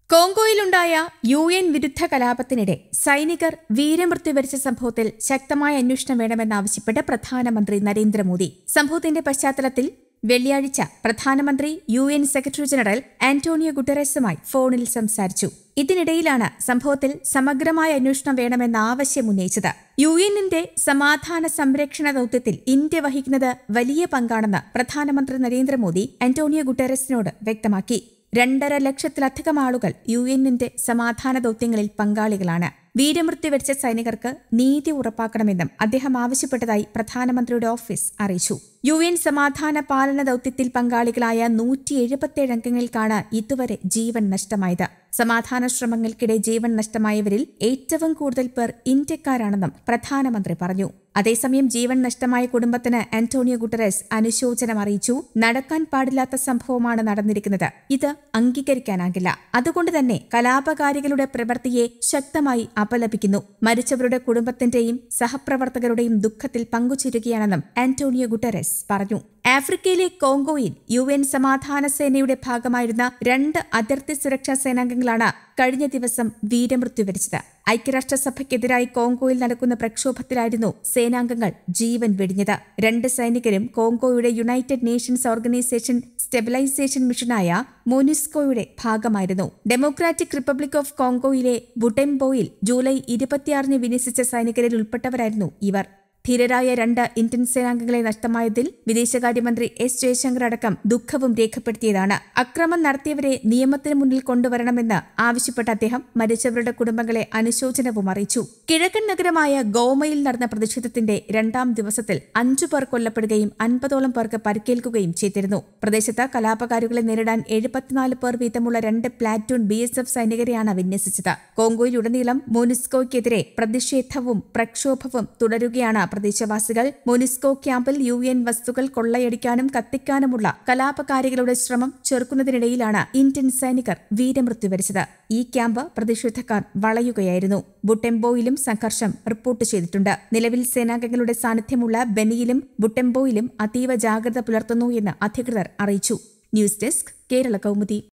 കോങ്കോയിലുണ്ടായ U N വിരുദ്ധ കലാപത്തിനിടെ സൈനികർ വീരമൃത്യു വരിച്ച സംഭവത്തിൽ ശക്തമായ അന്വേഷണം വേണമെന്നാവശ്യപ്പെട്ട് പ്രധാനമന്ത്രി നരേന്ദ്രമോദി സംഭവത്തിന്റെ പശ്ചാത്തലത്തിൽ വെള്ളിയാഴ്ച പ്രധാനമന്ത്രി U N secretary general Antonio ഗുട്ടറസുമായി ഫോണിൽ സംസാരിച്ചു ഇതിനിടയിലാണ് സംഭവത്തിൽ സമഗ്രമായ അന്വേഷണം വേണമെന്ന ആവശ്യം ഉന്നയിച്ചത് യു എന്നിന്റെ സമാധാന സംരക്ഷണ ദൌത്യത്തിൽ ഇന്ത്യ വഹിക്കുന്നത് വലിയ പങ്കാണെന്ന് പ്രധാനമന്ത്രി നരേന്ദ്രമോദി ആന്റോണിയോ ഗുട്ടറസിനോട് വ്യക്തമാക്കി രണ്ടര ലക്ഷത്തിലധികം ആളുകൾ യു എന്നിന്റെ സമാധാന ദൌത്യങ്ങളിൽ പങ്കാളികളാണ് വീരമൃത്യു വരിച്ച സൈനികർക്ക് നീതി ഉറപ്പാക്കണമെന്നും അദ്ദേഹം ആവശ്യപ്പെട്ടതായി പ്രധാനമന്ത്രിയുടെ ഓഫീസ് അറിയിച്ചു യു എൻ സമാധാന പാലന ദൌത്യത്തിൽ പങ്കാളികളായ നൂറ്റി എഴുപത്തിയേഴ് അംഗങ്ങൾക്കാണ് ഇതുവരെ ജീവൻ നഷ്ടമായത് സമാധാന ശ്രമങ്ങൾക്കിടെ ജീവൻ നഷ്ടമായവരിൽ ഏറ്റവും കൂടുതൽ പേർ ഇന്ത്യക്കാരാണെന്നും പ്രധാനമന്ത്രി പറഞ്ഞു അതേസമയം ജീവൻ നഷ്ടമായ കുടുംബത്തിന് ആന്റോണിയോ ഗുട്ടറസ് അനുശോചനം അറിയിച്ചു നടക്കാൻ പാടില്ലാത്ത സംഭവമാണ് നടന്നിരിക്കുന്നത് ഇത് അംഗീകരിക്കാനാകില്ല അതുകൊണ്ട് തന്നെ കലാപകാരികളുടെ പ്രവൃത്തിയെ ശക്തമായി അപലപിക്കുന്നു മരിച്ചവരുടെ കുടുംബത്തിന്റെയും സഹപ്രവർത്തകരുടെയും ദുഃഖത്തിൽ പങ്കുചേരുകയാണെന്നും ആന്റോണിയോ ഗുട്ടറസ് പറഞ്ഞു ആഫ്രിക്കയിലെ കോങ്കോയിൽ യു എൻ സമാധാന സേനയുടെ ഭാഗമായിരുന്ന രണ്ട് അതിർത്തി സുരക്ഷാ സേനാംഗങ്ങളാണ് കഴിഞ്ഞ ദിവസം വീരമൃത്യു വരിച്ചത് ഐക്യരാഷ്ട്രസഭയ്ക്കെതിരായി കോങ്കോയിൽ നടക്കുന്ന പ്രക്ഷോഭത്തിലായിരുന്നു സേനാംഗങ്ങൾ ജീവൻ വെടിഞ്ഞത് രണ്ട് സൈനികരും കോങ്കോയുടെ യുണൈറ്റഡ് നേഷൻസ് ഓർഗനൈസേഷൻ സ്റ്റെബിലൈസേഷൻ മിഷനായ മോനിസ്കോയുടെ ഭാഗമായിരുന്നു ഡെമോക്രാറ്റിക് റിപ്പബ്ലിക് ഓഫ് കോങ്കോയിലെ ബുട്ടെംബോയിൽ ജൂലൈ ഇരുപത്തിയാറിന് വിന്യസിച്ച സൈനികരിൽ ഉൾപ്പെട്ടവരായിരുന്നു ഇവർ ധീരരായ രണ്ട് ഇന്ത്യൻ സേനാംഗങ്ങളെ നഷ്ടമായതിൽ വിദേശകാര്യമന്ത്രി എസ് ജയശങ്കർ അടക്കം ദുഃഖവും രേഖപ്പെടുത്തിയതാണ് അക്രമം നടത്തിയവരെ നിയമത്തിന് മുന്നിൽ കൊണ്ടുവരണമെന്ന് ആവശ്യപ്പെട്ട അദ്ദേഹം മരിച്ചവരുടെ കുടുംബങ്ങളെ അനുശോചനവും അറിയിച്ചു കിഴക്കൻ നഗരമായ ഗോമയിൽ നടന്ന പ്രതിഷേധത്തിന്റെ രണ്ടാം ദിവസത്തിൽ അഞ്ചു പേർ കൊല്ലപ്പെടുകയും അൻപതോളം പേർക്ക് പരിക്കേൽക്കുകയും ചെയ്തിരുന്നു പ്രദേശത്ത് കലാപകാരികളെ നേരിടാൻ എഴുപത്തിനാല് പേർ വീതമുള്ള രണ്ട് പ്ലാറ്റൂൺ ബി എസ് എഫ് സൈനികരെയാണ് വിന്യസിച്ചത് കോങ്കോയിലുടനീളം മോനിസ്കോയ്ക്കെതിരെ പ്രതിഷേധവും പ്രക്ഷോഭവും തുടരുകയാണ് പ്രദേശവാസികൾ മോനിസ്കോ ക്യാമ്പിൽ യു എൻ വസ്തുക്കൾ കൊള്ളയടിക്കാനും കത്തിക്കാനുമുള്ള കലാപകാരികളുടെ ശ്രമം ചെറുക്കുന്നതിനിടയിലാണ് ഇന്ത്യൻ സൈനികർ വീരമൃത്യു വരിച്ചത് ഈ ക്യാമ്പ് പ്രതിഷേധക്കാർ വളയുകയായിരുന്നു ബുട്ടെംബോയിലും സംഘർഷം റിപ്പോർട്ട് ചെയ്തിട്ടുണ്ട് നിലവിൽ സേനാംഗങ്ങളുടെ സാന്നിധ്യമുള്ള ബെനിയിലും ബുട്ടെംബോയിലും അതീവ ജാഗ്രത പുലർത്തുന്നു എന്ന് അധികൃതർ അറിയിച്ചു ന്യൂസ് ഡെസ്ക് കേരള കൗമുദി